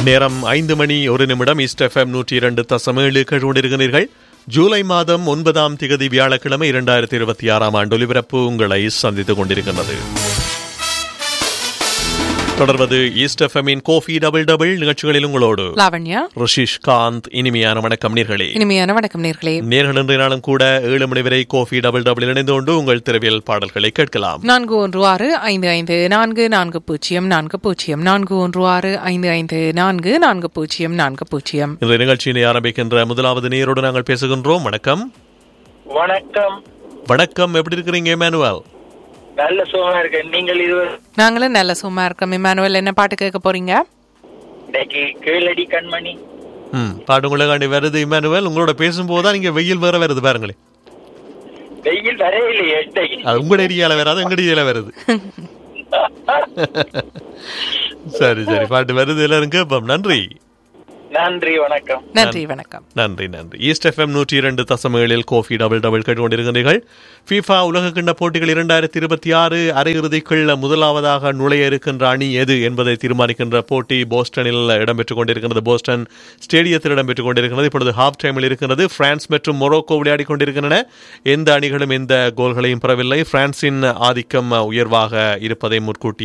நேரம் ஐந்து மணி ஒரு நிமிடம் ஈஸ்ட் எஃப்எம் நூற்றி இரண்டு தசம் ஏழு கொண்டிருக்கிறீர்கள் ஜூலை மாதம் ஒன்பதாம் திகதி வியாழக்கிழமை இரண்டாயிரத்தி இருபத்தி ஆறாம் ஆண்டு ஒலிபரப்பு உங்களை சந்தித்துக் கொண்டிருக்கின்றது தொடர்வது ஈஸ்ட் எஃப்எம்மின் கோஃபி டபுள் டபுள் நிகழ்ச்சிகளில் உங்களோடு லாவண்யா ரிஷிஷ் காந்த் இனிமையான வணக்கம் நேர்களே இனிமையான வணக்கம் நேர்களே நேர்கள் இன்றைய நாளும் கூட ஏழு மணி வரை கோஃபி டபுள் டபுள் இணைந்து கொண்டு உங்கள் திரவியல் பாடல்களை கேட்கலாம் நான்கு ஒன்று ஆறு ஐந்து ஐந்து நான்கு நான்கு பூஜ்ஜியம் நான்கு பூஜ்ஜியம் நான்கு ஒன்று ஆறு ஐந்து ஐந்து நான்கு நான்கு பூஜ்ஜியம் நான்கு பூஜ்ஜியம் இந்த நிகழ்ச்சியினை ஆரம்பிக்கின்ற முதலாவது நேரோடு நாங்கள் பேசுகின்றோம் வணக்கம் வணக்கம் வணக்கம் எப்படி இருக்கிறீங்க மேனுவல் நல்ல சுகமா இருக்கேன் நீங்கள் இருவர் நாங்களும் நல்ல சும்மா இருக்கோம் இமானுவல் என்ன பாட்டு கேட்க போறீங்க இன்னைக்கு கீழடி கண்மணி ம் பாடுங்களுக்காண்டி வருது இமானுவல் உங்களோட பேசும்போது தான் நீங்க வெயில் வேற வருது பாருங்களேன் வெயில் வரையிலையே இன்னைக்கு அது உங்களோட ஏரியால வராது எங்கட ஏரியால வருது சரி சரி பாட்டு வருது எல்லாரும் கேட்போம் நன்றி நன்றி வணக்கம் நன்றி வணக்கம் நன்றி நன்றி ஈஸ்ட் எஃப்எம் நூற்றி இரண்டு தசம் ஏழில் கோஃபி டபுள் டபுள் கேட்டுக்கொண்டிருக்கிறீர்கள் ஃபீஃபா உலகக்கிண்ண போட்டிகள் இரண்டாயிரத்தி இருபத்தி ஆறு அரையிறுதிக்குள் முதலாவதாக நுழைய இருக்கின்ற அணி எது என்பதை தீர்மானிக்கின்ற போட்டி போஸ்டனில் இடம்பெற்றுக் கொண்டிருக்கிறது போஸ்டன் ஸ்டேடியத்தில் இடம்பெற்றுக் கொண்டிருக்கிறது இப்பொழுது ஹாஃப் டைமில் இருக்கிறது பிரான்ஸ் மற்றும் மொரோக்கோ விளையாடி கொண்டிருக்கின்றன எந்த அணிகளும் எந்த கோல்களையும் பெறவில்லை பிரான்சின் ஆதிக்கம் உயர்வாக இருப்பதை முன்கூட்டி